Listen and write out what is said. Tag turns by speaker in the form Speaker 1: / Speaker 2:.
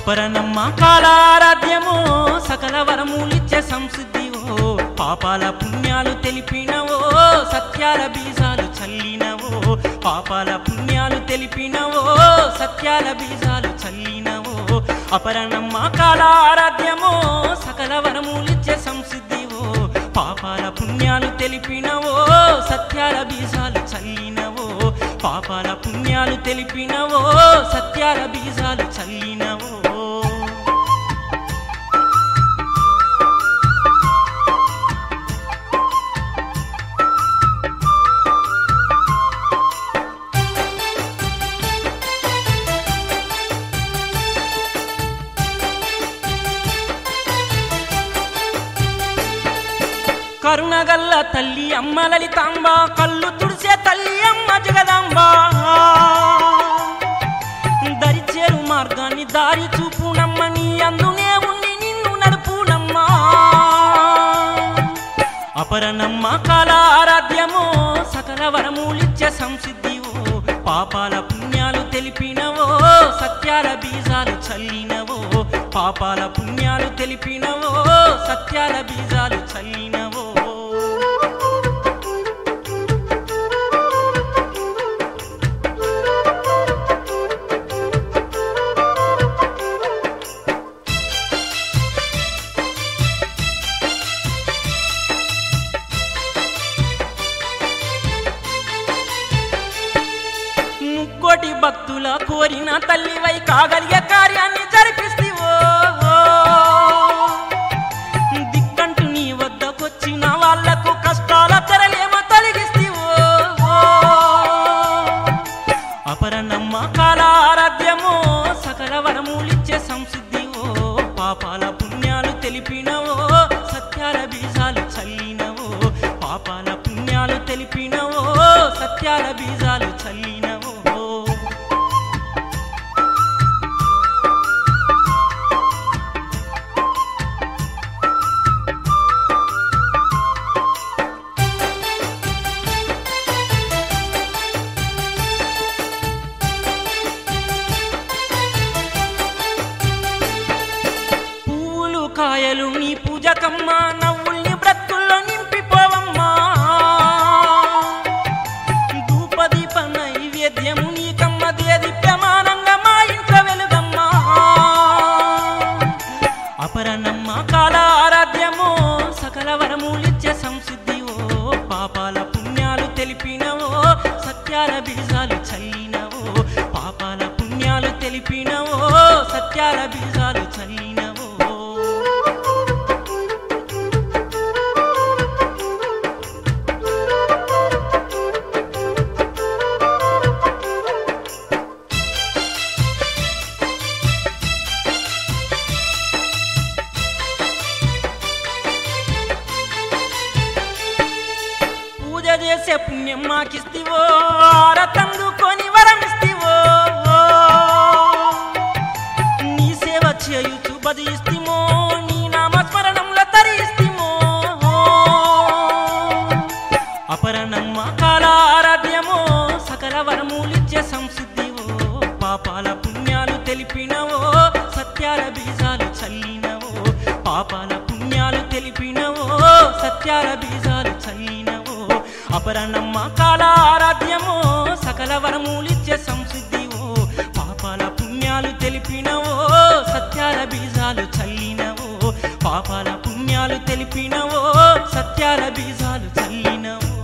Speaker 1: అపరనమ్మ కాలారాధ్యమో సకల వరములిచ్చే సంసిద్ధివో పాపాల పుణ్యాలు తెలిపినవో సత్యాల బీజాలు చల్లినవో పాపాల పుణ్యాలు తెలిపినవో సత్యాల బీజాలు చల్లినవో అపరనమ్మ కాలారాధ్యమో సకల వరములిచ్చే సంసిద్ధివో పాపాల పుణ్యాలు తెలిపినవో సత్యాల బీజాలు చల్లినవో పాపాల పుణ్యాలు తెలిపినవో సత్యాల బీజాలు చల్లినవో కరుణగల్ల తల్లి అమ్మ లలితాంబ కళ్ళు తుడిసే తల్లి అమ్మ జగదాంబ దరిచేరు మార్గాన్ని దారి చూపునమ్మని అందునే ఉండి నిన్ను నడుపునమ్మా అపరనమ్మ కాలారాధ్యమో సకల వరములిచ్చే సంసిద్ధివో పాపాల పుణ్యాలు తెలిపినవో సత్యాల బీజాలు చల్లినవో పాపాల పుణ్యాలు తెలిపినవో సత్యాల బీజాలు చల్లినవో ముక్కోటి భక్తుల కోరిన తల్లివై కాగలిగే కార్యాన్ని జరిపిస్తివో దిక్కంటూ నీ వద్దకొచ్చిన వాళ్లకు కష్టాల తెరలేమో తొలగిస్తివో అపరనమ్మ కాలారాధ్యమో సకల వరములిచ్చే సంసిద్ధివో పాపాల పుణ్యాలు తెలిపినవో సత్యాల బీజాలు చల్లినవో పాపాల పుణ్యాలు తెలిపినవో సత్యాల బీజాలు చల్లినవో పూలు కాయలు నీ పూజకమ్మ నవ్వుల్ని బ్రతుల్లో నింపిపోవమ్మా ధూపదీప నైవేద్యము నీకమ్మ దేది ప్రమాణంగా మా ఇంట్లో వెలుగమ్మా అపరనమ్మ కాలారాధ్యమో సకల వరములిచ్చే సంసిద్ధివో పాపాల పుణ్యాలు తెలిపినవో సత్యాల బీజాలు చల్లినవో పాపాల పుణ్యాలు తెలిపినవో సత్యాల బీజాలు చల్లినవో పూజ చేసే పుణ్యం మాకిస్తివో ఆరతందుకొని వరమిస్తివో నీ సేవ చేయుచు బదిస్తిమో నీ నామస్మరణంలో తరిస్తిమో అపరనమ్మ కాలారాధ్యమో సకల వరములిచ్చే సంసిద్ధివో పాపాల పుణ్యాలు తెలిపినవో సత్యాల బీజాలు చల్లినవో పాపాల పుణ్యాలు తెలిపినవో సత్యాల బీజాలు చల్లినవో అపరనమ్మ కాలారాధ్యమో సకల వరములిచ్చే సంసిద్ధివో పాపాల పుణ్యాలు తెలిపినవో సత్యాల బీజాలు చల్లినవో పాపాల పుణ్యాలు తెలిపినవో సత్యాల బీజాలు చల్లినవో